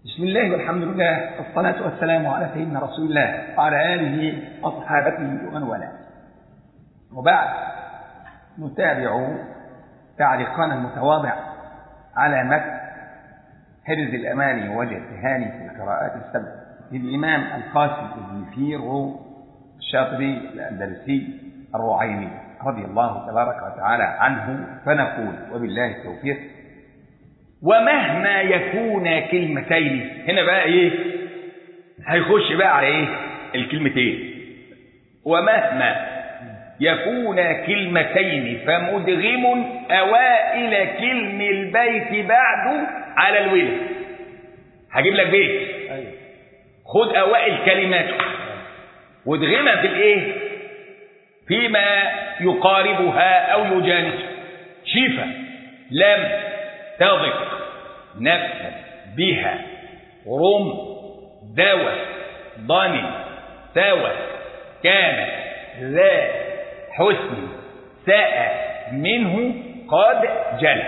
بسم الله والحمد لله والصلاة والسلام على سيدنا رسول الله وعلى آله وصحابته ومن والاه وبعد نتابع تعليقنا المتواضع على متن حرز الأماني والاجتهاني في القراءات السبع للإمام القاسم بن فيرو الشاطبي الأندلسي الرعيني رضي الله تبارك وتعالى عنه فنقول وبالله التوفيق ومهما يكون كلمتين هنا بقى ايه هيخش بقى على ايه الكلمتين ومهما يكون كلمتين فمدغم اوائل كلم البيت بعد على الولد هجيب لك بيت خد اوائل كلماته وادغمها في الايه فيما يقاربها او يجانسها شفا لم تضق نفسا بها رم دوى ضن سوى كان ذا حسن ساء منه قد جلى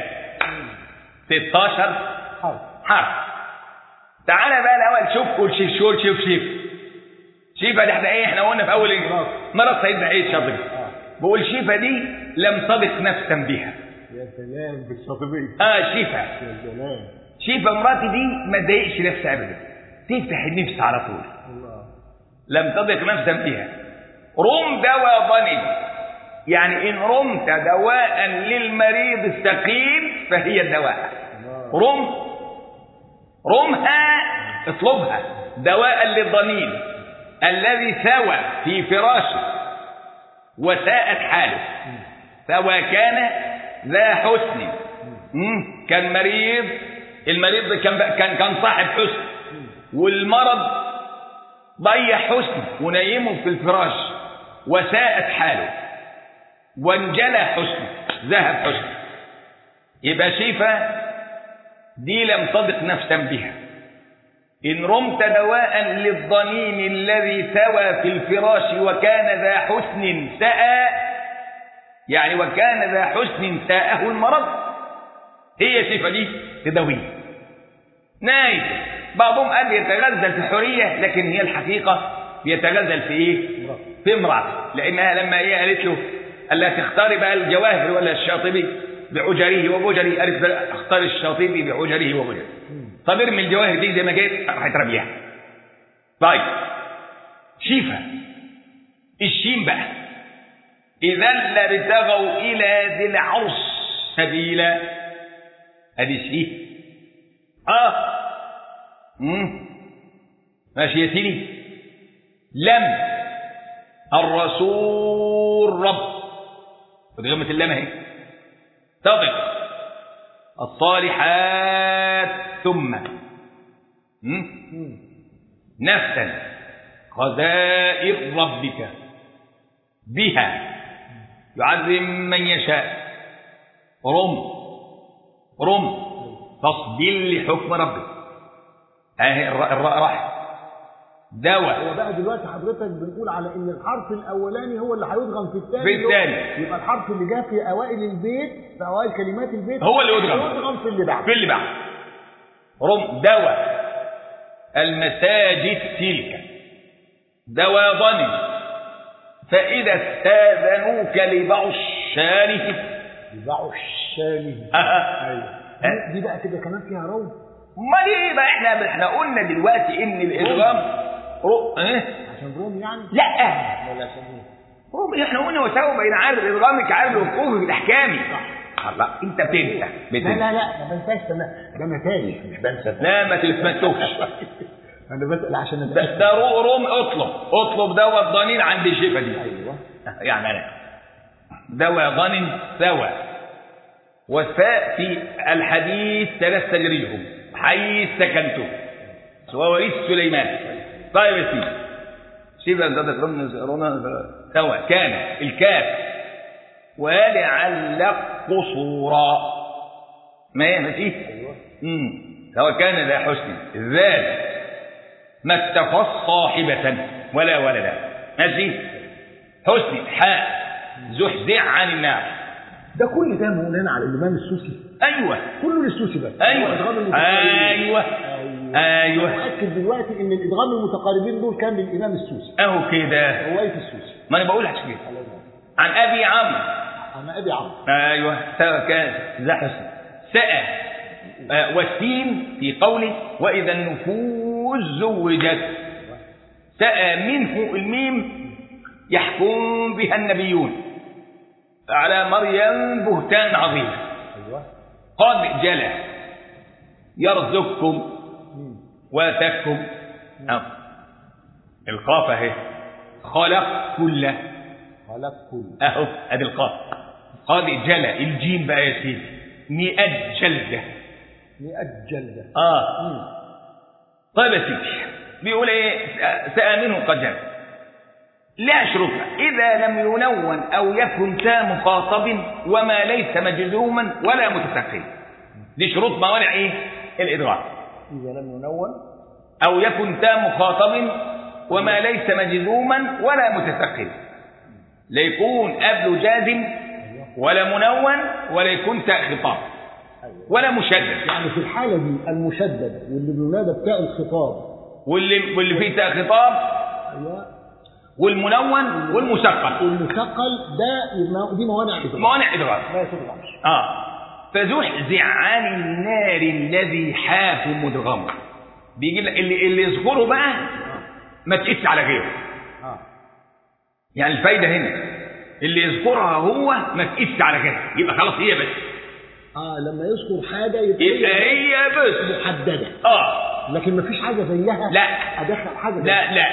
16 حرف حرف تعالى بقى الاول شوف كل شيف شول شوف شيف شيفه دي احنا ايه احنا قلنا في اول ايه مرض سيدنا عيد شاطبي آه. بقول شيفه دي لم تضق نفسا بها يا سلام بالشاطبية اه شيفه يا سلام شيفه مراتي دي ما تضايقش نفسها ابدا تفتح النفس على طول الله لم تضق نفسا بها رم دواء ضني يعني ان رمت دواء للمريض الثقيل فهي الدواء الله رم رمها اطلبها دواء للضنين الذي ثوى في فراشه وساءت حاله ثوى كان ذا حسن مم. كان مريض المريض ده كان كان كان صاحب حسن والمرض ضيع حسن ونيمه في الفراش وساءت حاله وانجلى حسن ذهب حسن يبقى شيفة دي لم تضق نفسا بها إن رمت دواء للضنين الذي ثوى في الفراش وكان ذا حسن ساء يعني وكان ذا حسن ساءه المرض هي شفا دي تداويه نايم بعضهم قال يتغزل في الحرية لكن هي الحقيقة بيتغزل في ايه في امرأة لانها لما هي قالت له قال لها تختاري بقى الجواهر ولا الشاطبي بعجره وبجره قالت بقى اختار الشاطبي بعجره وبجره طب ارمي الجواهر دي زي ما جيت راح ترميها طيب شيفا الشين بقى إذا لابتغوا إلى ذي العرش سبيلا أدي شيء آه مم. ماشي يا سيدي لم الرسول رب ودغمة اللام اهي تضق الصالحات ثم مم. نفسا خزائر ربك بها يعذب من يشاء رم رم تصديل لحكم ربك اهي الراء الراء راح دواء هو بقى دلوقتي حضرتك بنقول على ان الحرف الاولاني هو اللي هيدغم في الثاني في الثاني. يبقى الحرف اللي جه في اوائل البيت في اوائل كلمات البيت هو اللي يدغم. يدغم في اللي بعده في اللي بعد رم دواء المساجد تلك دواء ضني فإذا استاذنوك لبعض الشارف يباعوا الشامي ايوه ها؟ دي بقى كده كمان فيها روم امال ايه بقى احنا احنا قلنا دلوقتي ان الادغام رو... ايه عشان روم يعني لا ولا عشان ايه روم احنا قلنا وساوي بين عارف الادغام كعارف الوقوف في الاحكام الله انت بتنسى لا بتنسى لا لا ما بنساش ده أنا- ده انا تايه مش بنسى لا ما تلفتوش انا بسال عشان ده, ده رو- روم اطلب اطلب دواء الضنين عند الشفا دي ايوه يعني انا دواء ضن ثوى والثاء في الحديث ثلاث تجريهم حيث سكنتم ووريث سليمان طيب يا سيدي شبه زادت رمنا ثوى كان الكاف ولعل قصورا ما هي ماشي ايوه امم سواء كان ذا حسن الذال ما اتخذ صاحبة ولا ولدا ماشي حسن حاء زحزع عن النار ده كل ده مولانا على الامام السوسي ايوه كله للسوسي بس هو ايوه إدغام المتقاربين. ايوه ايوه ايوه متاكد دلوقتي ان الادغام المتقاربين دول كان للامام السوسي اهو كده روايه السوسي ما انا بقول عشان كده عن ابي عمرو انا ابي عمرو ايوه سواء كان ذا حسن سأى آه، والسين في قوله واذا النفوس زوجت سأى منه الميم يحكم بها النبيون على مريم بهتان عظيم ايوه قد جلى يرزقكم مم. واتاكم أو. القاف اهي خلق كل خلق كل اهو ادي القاف قد جلى الجيم بقى يا سيدي مئة جلده 100 جلده اه مم. طيب يا سيدي بيقول ايه سآمنه قد جلى لا شروطها إذا لم ينون أو يكن تا مخاطب وما ليس مجزوما ولا متثقل دي شروط موانع إيه؟ الإدراك اذا لم ينون أو يكن تا مخاطب وما ليس مجزوما ولا متثقل لا يكون قبله جازم ولا منون ولا يكون تاء خطاب ايوه ولا مشدد يعني في الحاله دي المشدد واللي بينادى بتاء الخطاب واللي واللي فيه تاء خطاب ايوه والمنون والمثقل والمثقل ده يبقى- دي موانع إدراك. موانع إدراك ما يتدغمش اه فزحزع عن النار الذي حاف مدغم بيجي لك اللي اللي يذكره بقى ما تقيس على غيره اه يعني الفايده هنا اللي يذكرها هو ما تقيس على غيره يبقى خلاص هي بس اه لما يذكر حاجه يبقى يبقى هي بس محدده اه لكن مفيش حاجه زيها لا. ادخل حاجه زيها. لا لا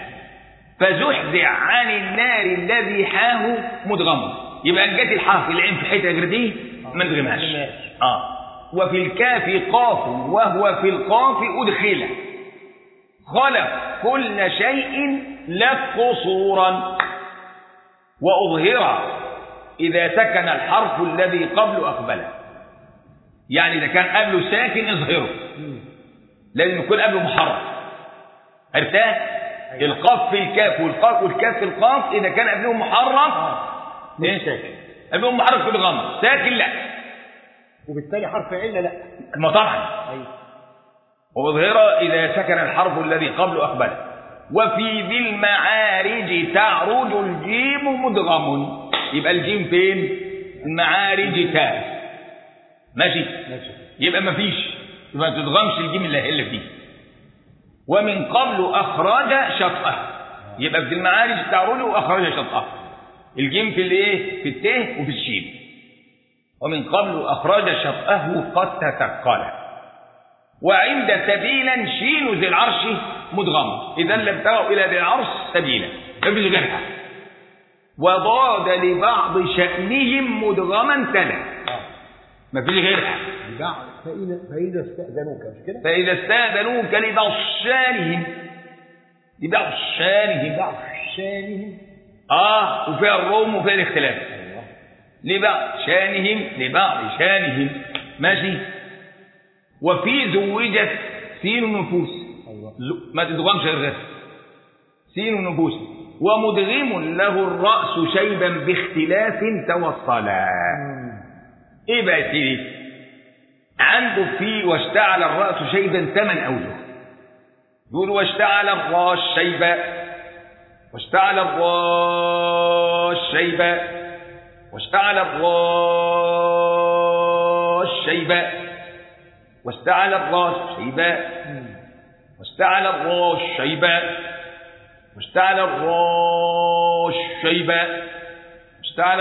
فزحزع عن النار الذي حاه مدغم يبقى جت الحاء في العين في حته غير دي ما ندغمهاش اه وفي الكاف قاف وهو في القاف ادخل خلق كل شيء لك قصورا واظهر اذا سكن الحرف الذي قبل اقبله يعني اذا كان قبله ساكن اظهره مم. لازم يكون قبله محرك عرفتها أيوة. القاف في الكاف والقاف والكاف في القاف اذا كان قبلهم محرك مش إيه؟ ساكن قبلهم محرك في الغمر ساكن لا وبالتالي حرف عله لا ما طبعا ايوه وظهر إذا سكن الحرف الذي قبل أقبله وفي ذي المعارج تعرج الجيم مدغم يبقى الجيم فين المعارج تاء ماشي ماشي يبقى ما فيش يبقى ما تدغمش الجيم اللي اللي فيه ومن قبل أخرج شطأه يبقى في المعارج تعرج وأخرج شطأه الجيم في الايه في الته وفي الشين ومن قبل أخرج شطأه قد تثقل وعند سبيلا شين ذي العرش مدغم إذا لابتغوا إلى ذي العرش سبيلا مفيش غيرها وضاد لبعض شأنهم مدغما تلا اه مفيش غيرها بعد فإذا فإذا استأذنوك مش كده؟ فإذا استأذنوك لبعض شانهم لبعض شانهم بعض شانهم آه وفيها الروم وفيها الاختلاف ايوه لبعض شانهم لبعض شانهم ماشي وفي زوجت سين النفوس ايوه ز- ما تدغمش غير غير سين النفوس ومدغم له الرأس شيبا باختلاف توصلا مم. ايه بقى يا سيدي عنده في واشتعل الرأس شيبا ثمان أوجه يقول واشتعل الراس شيبا واشتعل الراس شيبا واشتعل الراس شيبا واشتعل الراس شيبا مم. واشتعل الراس شيبا واشتعل الراس شيبا واشتعل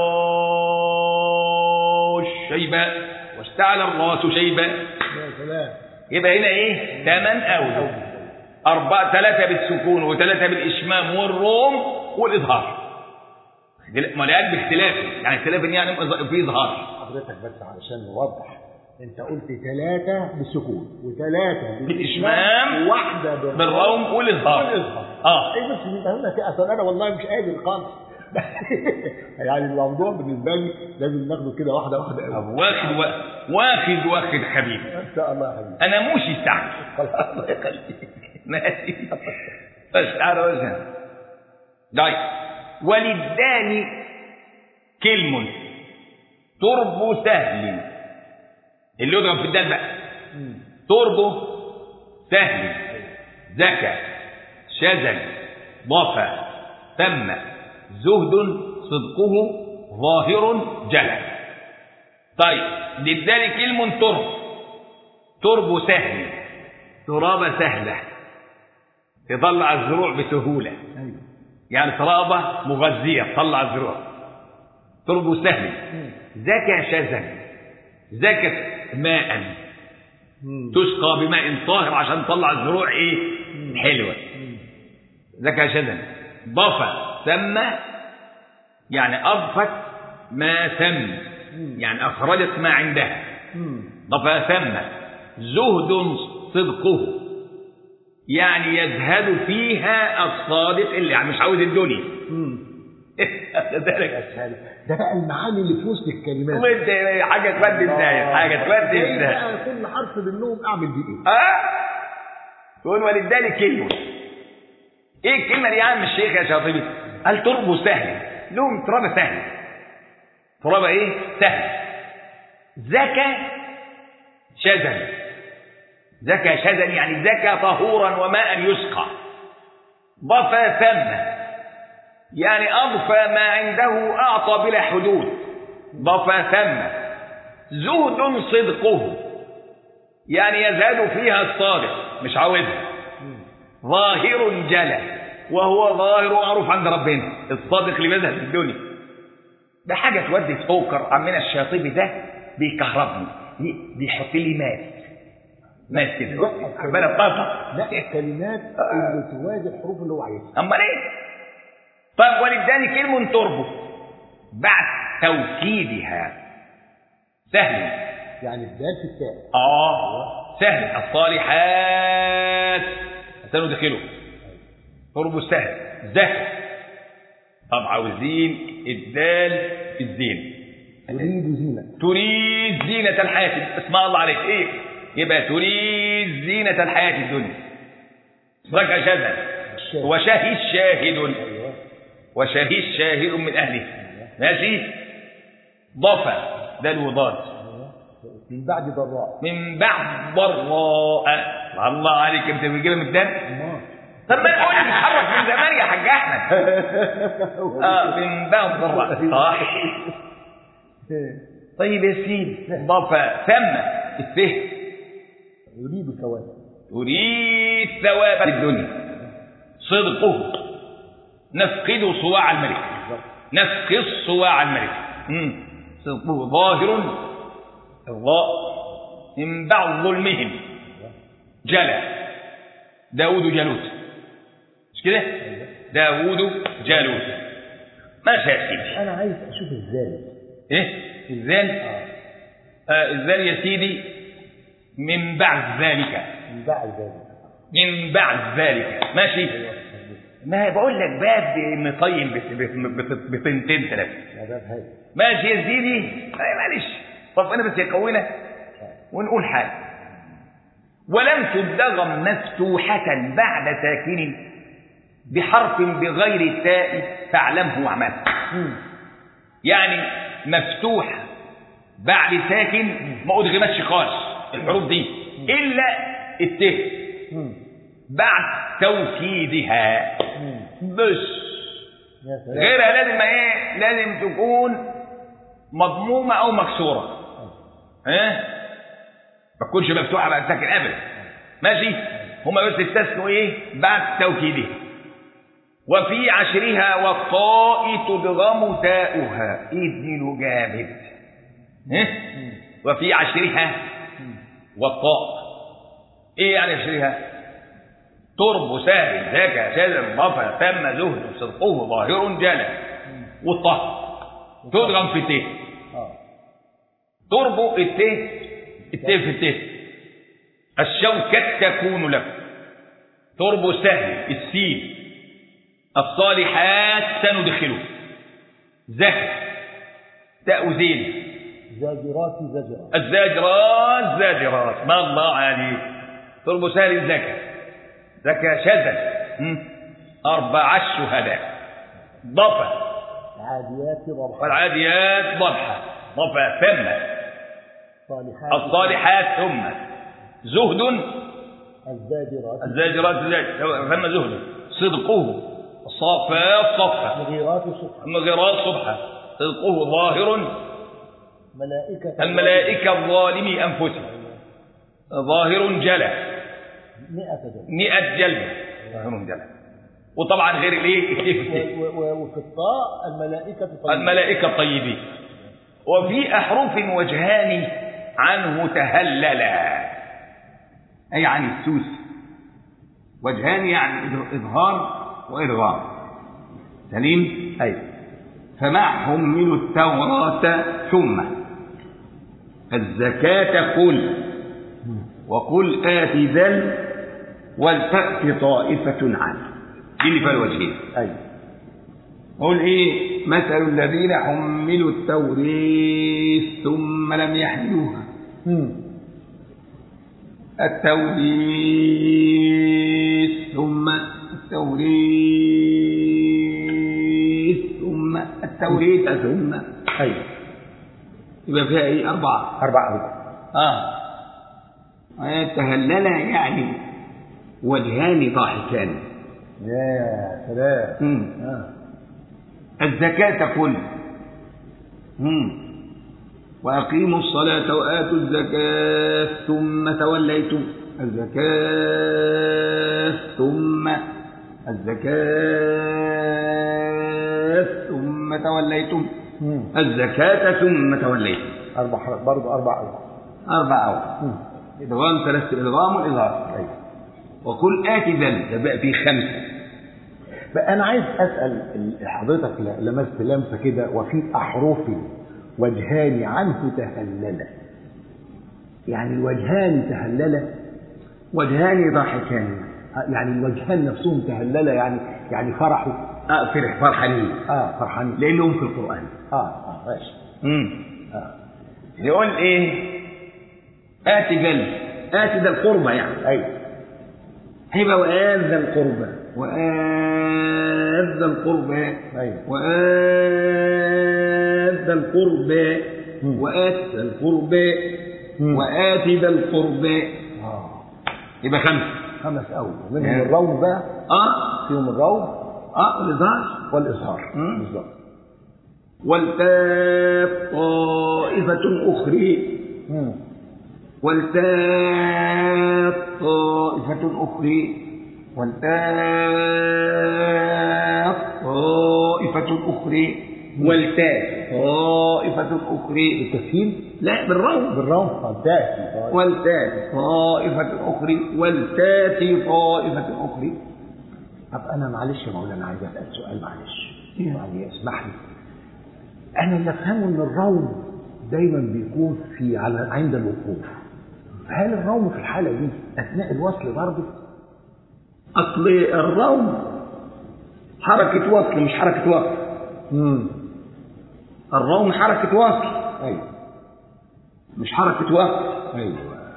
الراس شيبا واشتعل الراس شيبا يا سلام يبقى هنا ايه ثمان اوجه أربعة ثلاثة بالسكون وثلاثة بالإشمام والروم والإظهار ما لقاك باختلاف يعني اختلاف يعني في إظهار حضرتك بس علشان نوضح انت قلت ثلاثة بالسكون وثلاثة بالإشمام وواحدة بالروم بالروم والإظهار والإظهار اه ايه بس انت هنا في اصلا انا والله مش قادر خالص يعني الموضوع بالنسبة لي لازم ناخده كده واحدة واحدة قوي طب واخد وا- واخد واخد حبيبي ان شاء الله يا حبيبي أنا مش يستعمل خلاص الله يخليك ماشي بس تعالى وزن طيب وللدال كلم تربو سهل اللي يضرب في الدال بقى تربو سهل زكى شذل ضفى ثم زهد صدقه ظاهر جلى طيب للدال كلم ترب ترب سهل ترابة سهلة تطلع الزروع بسهولة ايوه يعني ترابة مغذية تطلع الزروع ترب سهل زكى شذل زكت ماء مم. تسقى بماء طاهر عشان تطلع الزروع ايه حلوه زكى شذا ضفى ثم يعني اضفت ما ثم يعني اخرجت ما عندها مم. ضفى ثم زهد صدقه يعني يزهد فيها الصادق اللي يعني مش عاوز الدنيا مم. ذلك ده بقى المعاني اللي في وسط الكلمات وانت حاجه تودي ازاي حاجه تودي إيه ازاي بقى كل حرف منهم اعمل بيه ايه اه تقول ولذلك كلمه ايه الكلمه دي يا عم الشيخ يا شاطبي قال تربه سهل لهم ترابه سهل ترابه ايه سهل زكى شذن زكى شذن يعني زكى طهورا وماء يسقى ضفى ثم يعني أضفى ما عنده أعطى بلا حدود ضفى ثم زهد صدقه يعني يزهد فيها الصادق مش عاوزها ظاهر جلى وهو ظاهر معروف عند ربنا الصادق اللي بيزهد في الدنيا ده حاجة تودي تفوكر عمنا الشاطبي ده بيكهربني بي- بيحط لي ماس ماس كده عمال طاقة لا الكلمات اللي توازي الحروف اللي هو عايزها أمال إيه؟ طيب ولذلك كلمة تربط بعد توكيدها سهل يعني الدال في التاء آه سهل الصالحات سندخله تربو سهل زهر طب عاوزين الدال في الزين يريد زينة تريد زينة الحياة اسمع الله عليك ايه يبقى تريد زينة الحياة الدنيا رجع شاذا الشاهد. وشهد شاهد ايوه وشهد شاهد من أهله ماشي ضفى ده الوضاد أيوة. من بعد ضراء من بعد ضراء الله عليك انت بتجيبها من الدم الله طب ما تقول لي بتحرك من زمان يا حاج احمد اه من بعد ضراء صح طيب يا سيدي ضفى ثم الفهم يريد ثواب تريد ثواب الدنيا صدقه نفقد صواع الملك نفقد صواع الملك مم. صدقه ظاهر الضاء من بعض ظلمهم جلى داود جالوت مش كده داود جالوت ماشي يا سيدي انا عايز اشوف ازاي ايه الذال آه الذال يا سيدي من بعد ذلك من بعد ذلك من بعد ذلك ماشي ما بقول لك باب مطين بت- بت- بت- بطنتين ثلاثه يا باب هذا ماشي يا سيدي أي معلش طب انا بس يقوينا ونقول حاجه ولم تدغم مفتوحة بعد ساكن بحرف بغير التاء فاعلمه واعمله يعني مفتوحة بعد ساكن ما أدغمتش خالص الحروف دي إلا الت بعد توكيدها بس يا سلام غيرها لازم ايه لازم تكون مضمومة أو مكسورة ها ما تكونش مفتوحة بعد ساكن أبدا ماشي هما بس استثنوا إيه بعد توكيدها وفي عشرها والطاء تدغم تاؤها اديله جامد ها؟ وفي عشرها والطاء ايه يعني عشرها ترب سهل ذاك شاذ ضفى ثم زهد صدقه ظاهر جلى والطاء تدغم في التاء اه تربو التاء التاء في التاء الشوكة تكون لك تربو سهل السين الصالحات سندخله زكى تاء زين زاجرات زجرات الزاجرات زاجرات ما الله عليك تربو سهل الزكى زكى شذا أربع الشهداء ضفة عاديات ضبحا والعاديات ضبحة الصفا ثم صالحات الصالحات ثم زهد الزاجرات الزاجرات زاجر ثم زهد صدقه الصافات صفا مغيرات صبحا المغيرات صبحا صدقه ظاهر ملائكة الملائكة الظالمي أنفسهم ظاهر جلى مئة جنة مئة جلد ظاهر جلى وطبعا غير الايه و- و- وفي الطاء الملائكة طيبة الملائكة الطيبين وفي أحرف وجهان عنه تهللا أي عن السوس وجهان يعني إظ- إظهار وإرغام سليم أي فمعهم من التوراة ثم الزكاة قل وقل آت ذل ولتأت طائفة عنه دي اللي فيها الوجهين أي قل ايه مثل الذين حملوا التوريث ثم لم يحملوها مم. التوريث ثم التوريث ثم التوريث ثم أي يبقى فيها ايه أربعة أربعة ركن اه تهلل يعني وجهان ضاحكان يا سلام مم. آه. الزكاة كل مم. وأقيموا الصلاة وآتوا الزكاة ثم توليتم الزكاة ثم الزكاة ثم توليتم مم. الزكاة ثم توليتم أربع حرف برضه أربع أربع أربع أوقات مم. إدغام ثلاثة الإدغام والإظهار أيوة. وقل آتي ذل ده بقى في خمسة بقى أنا عايز أسأل ال- حضرتك ل- لمست لمسة كده وفي أحرف وجهان عنه تهلل يعني الوجهان تهلل وجهان ضاحكان يعني الوجهان نفسهم تهلل يعني يعني فرحوا آه فرح فرحانين اه فرحانين لأنهم في القرآن اه اه ماشي امم اه يقول ايه آتي ذل آتي ذا القربى يعني ايوه هيبقى وآت ذا القربى وآت ذا القربى ايوه وآت ذا القربى مم. وآت ذا القربى مم. وآت ذا القربى اه يبقى خمسة خمس اول منهم يعني. الروم بقى اه فيهم الروم اه الإظهار والاظهار مم. بالظبط والتاف طائفة أخرى مم. والتاف طائفة أخرى والتاف طائفة أخرى والتاف طائفة أخرى بالتسهيل لا بالروم بالروم اه تاتي والتات طائفة أخرى والتات طائفة أخرى طب انا معلش يا مولانا عايز اسال سؤال معلش يعني اسمح لي انا اللي افهمه ان الروم دايما بيكون في على عند الوقوف هل الروم في الحاله دي اثناء الوصل برضه أصل الروم حركة وصل مش حركة وقف امم الروم حركة وصل ايوه مش حركة وقف ايوه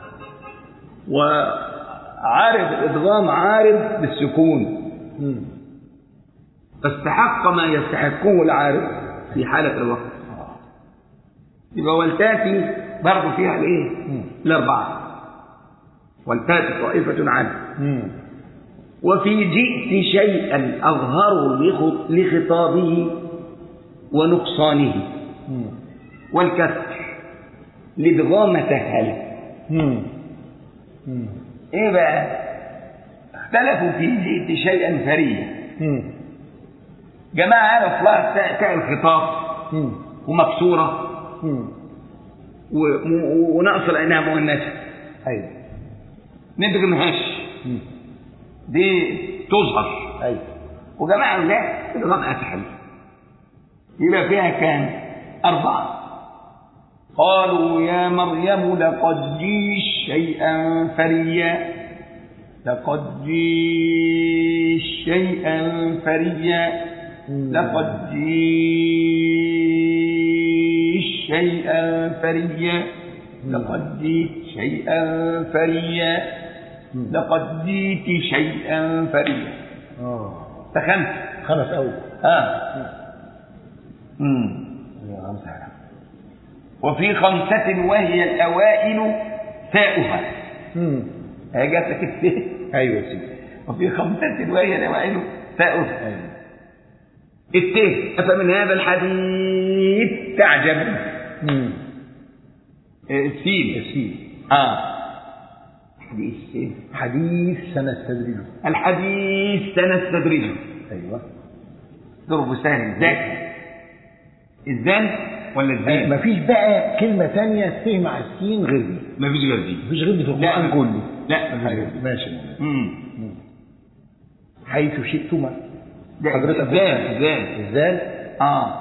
وعارف الإدغام عارف بالسكون امم فاستحق ما يستحقه العارف في حالة الوقف يبقى والتاتي برضه فيها الايه؟ مم. الأربعة والتاتي طائفة عنه امم وفي جئت شيئا أظهر لخط- لخطابه ونقصانه امم والكسر لادغام سهل امم ايه بقى اختلفوا في جئت شيئا فريا امم جماعة قالوا اصلها تاء تاء الخطاب امم ومكسورة امم و- و- وناقص لأنها مؤنثة ايوه ندغمهاش مم. دي تظهر ايوه وجماعة قالوا لا الادغام أسهل يبقى فيها كام أربعة قالوا يا مريم لقد جيت شيئا فريا لقد جيت شيئا فريا مم. لقد جيت شيئا فريا لقد جيت شيئا فريا مم. لقد جيت شيئا فريا اه فخمس خمس اول اه امم يا خمسه وفي خمسة وهي الأوائل ثاؤها مم. هجت لك الثاء ايوه يا سيدي وفي خمسة وهي الأوائل ثاؤها ايوه الته أفمن هذا الحديث تعجب مم. السين يسير اه حديث السين حديث سنستدرجه الحديث سنستدرجه ايوه ضرب سهل ذاك الزان ولا الزين؟ مفيش بقى كلمة تانية ت مع السين غير دي مفيش غير دي مفيش غير دي في لا. القرآن كله لا مفيش غير أيوة. دي ماشي يا مولانا. امم حيث شئتما ده حضرتك الزان الزان الزال اه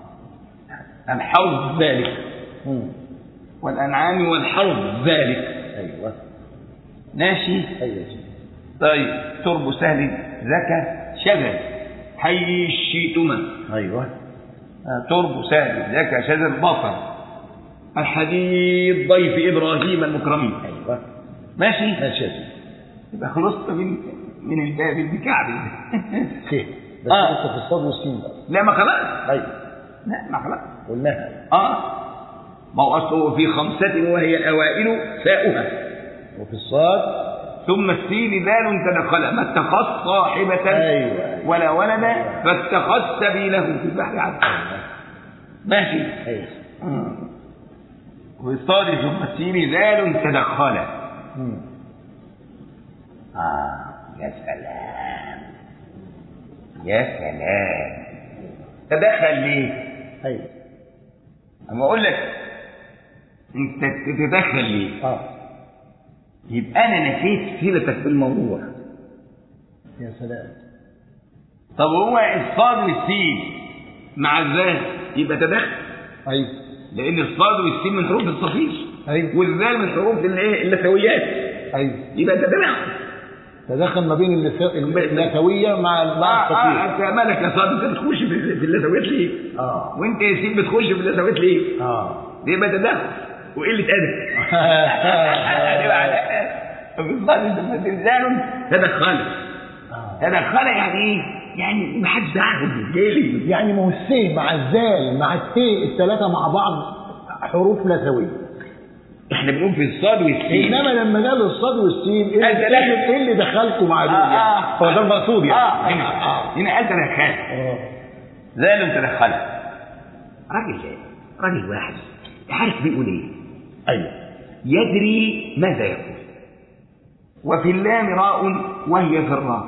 الحوض ذلك مم. والأنعام والحوض ذلك ايوه ماشي ايوه يا سيدي طيب ترب سهل زكى شغل حي الشيتما ايوه ترب سهل زكى شجر بصر الحديد ضيف إبراهيم المكرمين ايوه ماشي ماشي يا سيدي يبقى خلصت من من الباب بكعب س بس آه. لسه في الصاد والسين بقى لا ما خلاص ايوه لا ما خلاص قلناها اه ما هو أصله في خمسة وهي الأوائل ساؤها وفي الصاد ثم السين ذال تدخل ما اتخذت صاحبة أيوة. ولا ولدا فاتخذت سبيله في البحر عبدا ماشي ايوه آه. والصاد ثم السين ذال تدخل مم. آه يا سلام يا سلام تدخل ليه؟ ايوه أما أقول لك أنت تتدخل ليه؟ اه يبقى أنا نسيت صلتك بالموضوع يا سلام طب هو الصاد والسين مع الذال يبقى تدخل ايوه لأن الصاد والسين من حروف الصفير ايوه والذال من حروف الايه اللثويات ايوه يبقى ده تدخل تدخل ما بين اللث- اللثويه مع مع اه اه الصفير انت مالك يا صاد انت بتخش في في اللثويات ليه؟ اه وانت يا سين بتخش في اللثويات ليه؟ اه دي يبقى تدخل وقلة أدب يبقى على بالظبط لما تنزل تدخل آه. تدخل يعني ايه؟ يعني ما حدش دعاهم جيلي يعني ما هو الس مع الزال مع الت الثلاثه مع بعض حروف لثويه احنا بنقول في الصاد والسين انما لما قال الصاد والسين ايه أنت اللي, لا. إيه اللي دخلكم مع دول آه، يعني آه. هو ده المقصود يعني اه هنا هنا قال تدخل اه زال تدخل راجل راجل واحد عارف بيقول ايه؟ ايوه يدري ماذا يقول وفي اللام راء وهي في الراء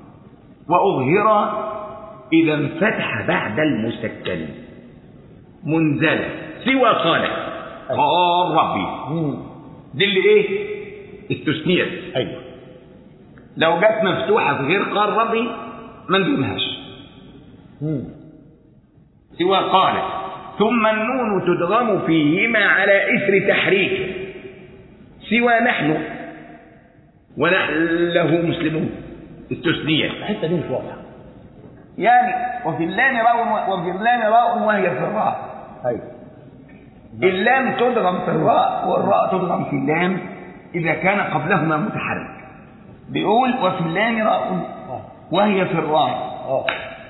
وأظهر إذا انفتح بعد المسكن منزلة سوى قال قال ربي مم. دي اللي ايه التثنية ايوه لو جت مفتوحة في غير قال ربي ما ندونهاش مم. سوى قال ثم النون تدغم فيهما على إثر تحريك سوى نحن ونحن له مسلمون التثنية الحته دي مش واضحه يعني وفي اللام راء وفي اللام راء وهي في الراء ايوه اللام تدغم في الراء والراء تدغم في اللام إذا كان قبلهما متحرك بيقول وفي اللام راء اه وهي في الراء اه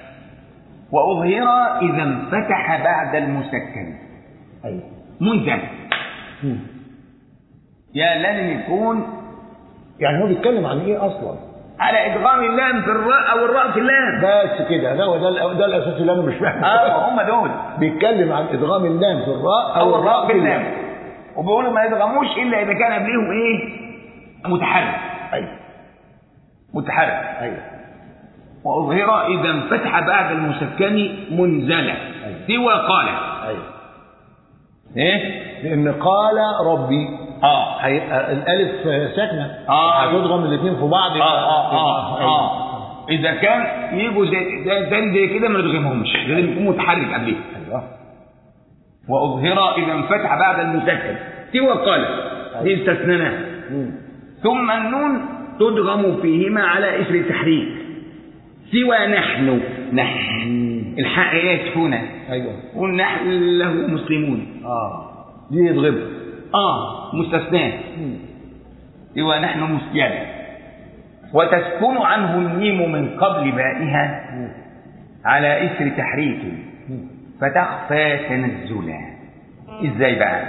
وأظهر إذا انفتح بعد المسكن ايوه منزل مم. يا لازم يكون يعني هو بيتكلم عن ايه اصلا على ادغام اللام في الراء او الراء في اللام بس كده ده هو ده الأ- ده الاساس اللي انا مش فاهمه اه هم دول بيتكلم عن ادغام اللام في الراء او الراء في اللام وبيقولوا ما يدغموش الا اذا كان قبلهم ايه متحرك ايوه متحرك ايوه واظهر اذا انفتح بعد المسكن منزله سوى قال ايوه ايه لان قال ربي اه هيبقى الالف ساكنه آه. هتضغم الاثنين في بعض اه اه اه, أيوة. آه. اذا كان يجوا زي زي- زي زي كده ما ندغمهمش لازم يكون متحرك قبليه ايوه واظهر اذا انفتح بعد المسكن سوى قال دي استثناء مم. ثم النون تدغم فيهما على اثر التحريك سوى نحن نحن الحق يسكن ايوه ونحن له مسلمون اه دي يضغم اه مستثنى سوى نحن مسجد وتسكن عنه الميم من قبل بائها على اثر تحريك فتخفى تنزلا ازاي بقى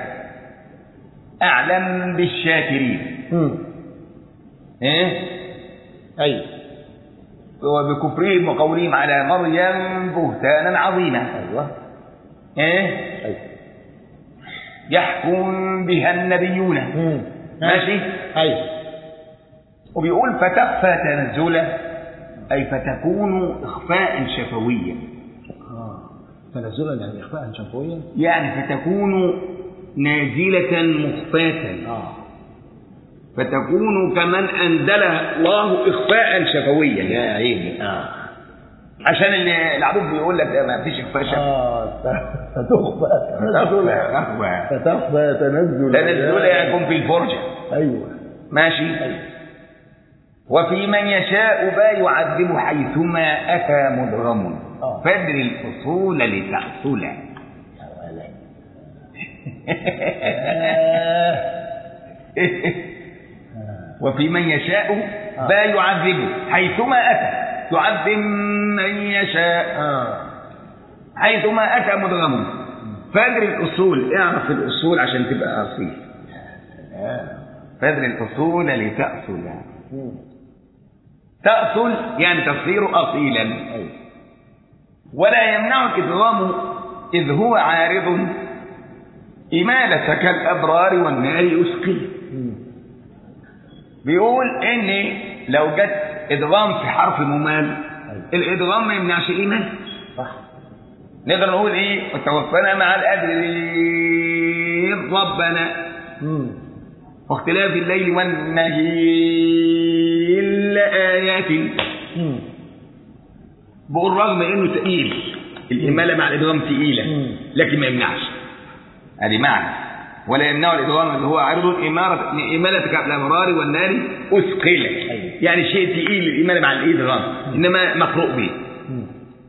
اعلم بالشاكرين مم. ايه ايوه وبكفرهم وقولهم على مريم بهتانا عظيما ايوه ايه ايوه يحكم بها النبيون مم. ماشي ايوه وبيقول فتخفى تنزلا اي فتكون اخفاء شفويا اه تنزلا يعني اخفاء شفويا يعني فتكون نازلة مخفاة اه فتكون كمن أنزلها الله إخفاء شفويا يا عيني اه عشان اللي العبود بيقول لك ده ما فيش إخفاء شفوي اه فتخفى تنزلا أخوة. فتخفى تنزلا تنزل يكون في الفرجة ايوه ماشي وفي من يشاء با يعذب حيثما أتى مدغم آه. فادر الأصول لتأصل وفي من يشاء با يعذبه حيثما أتى يعذب من يشاء اه حيثما أتى مدغم فادر الأصول اعرف الأصول عشان تبقى أصيل فادر الأصول لتأصل مم. تأصل يعني تصير أصيلا ايوه ولا يمنع الإدغام إذ هو عارض إمالة كالأبرار والنار يسقي مم. بيقول إن لو جت إدغام في حرف ممال أيوة. الإدغام ما يمنعش إيمان صح نقدر نقول إيه وتوفنا مع الأبرار ربنا مم. واختلاف الليل والنهار لآيات مم. بقول رغم انه تقيل الاماله مع الادغام تقيله مم. لكن ما يمنعش ادي معنى ولا يمنع الادغام اللي هو عرض اماره اماله كالابرار والنار اثقل أيوة. يعني شيء تقيل الاماله مع الادغام انما مقروء به مم.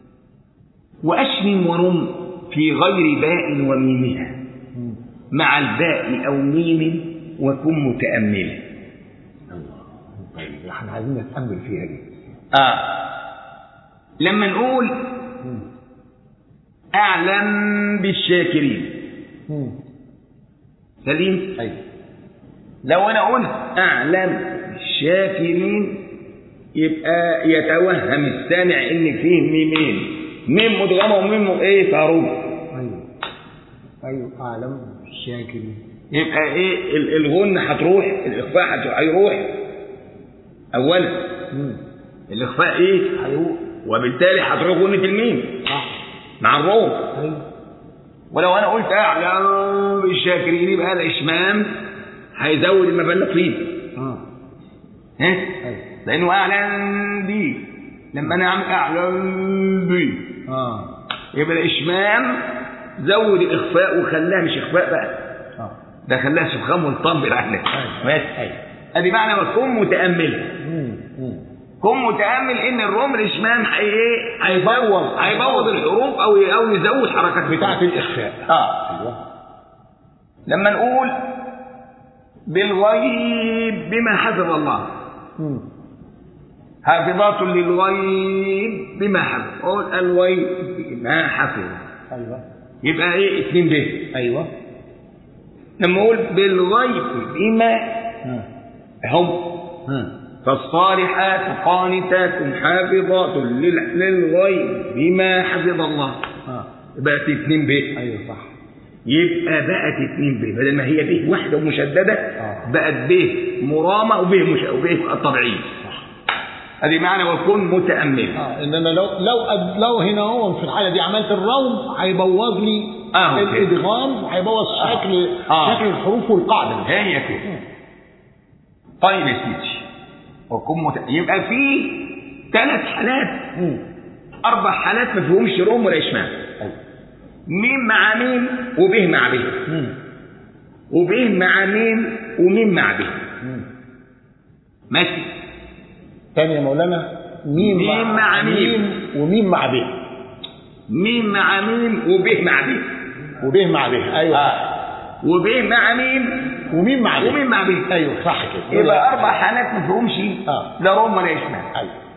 واشمم ورم في غير باء وميمها مم. مع الباء او ميم وكن متاملا طيب احنا عايزين نتامل فيها دي اه لما نقول مم. اعلم بالشاكرين مم. سليم ايوه لو انا قلت اعلم الشاكرين يبقى يتوهم السامع ان فيه ميمين ميم مدغمه وميم ايه فاروق ايوه ايوه اعلم الشاكرين يبقى ايه ال- الغن هتروح الاخفاء هت- هيروح اولا مم. الاخفاء ايه ايوه وبالتالي هتروح غنة الميم صح مع الروم ايوه ولو انا قلت اعلم بالشاكرين يبقى هذا اشمام هيزود المبلغ فيه اه ها ايوه لانه اعلن بيه لما انا اعمل اعلن بيه اه يبقى الاشمام زود الاخفاء وخلاها مش اخفاء بقى اه ده خلاها سبخان منطبق عليك بس ايوه ادي معنى ما تكون متامل مم. مم. كن متامل ان الروم الاشمام هي ايه هيبوظ. هيبوظ الحروف او او يزود حركات بتاعت الاخفاء اه ايوه لما نقول بالغيب بما حفظ الله مم. حافظات للغيب بما حفظ قول الغيب بما حفظ ايوه يبقى ايه اتنين ب ايوه لما اقول بالغيب بما ها هم ها فالصالحات قانتات حافظات لل- للغيب بما حفظ الله ها بقت اتنين ب ايوه صح يبقى بقت اتنين ب بدل ما هي ب واحده ومشدده آه. بقت ب مرامه وب مش وب طبيعيه صح ادي معنى وكن متاملا اه انما لو لو أد- لو هنا هو في الحاله دي عملت الروم هيبوظ لي آه، كده. الادغام هيبوظ شكل آه. شكل الحروف والقاعده هي كده طيب يا سيدي وكن مت... يبقى في ثلاث حالات مم. اربع حالات ما فيهمش روم ولا اشمام أيوة. ميم مع ميم وبه مع به مم. وبه مع ميم وميم مع به مم. ماشي تاني يا مولانا ميم, ميم مع ميم. وميم مع ب ميم مع ميم وبه مع به وب مع ب ايوه آه. وبه مع ميم وميم مع ب وميم مع به ايوه صح كده يبقى اربع حالات ما فيهمش آه. لا روم ولا اشمام ايوه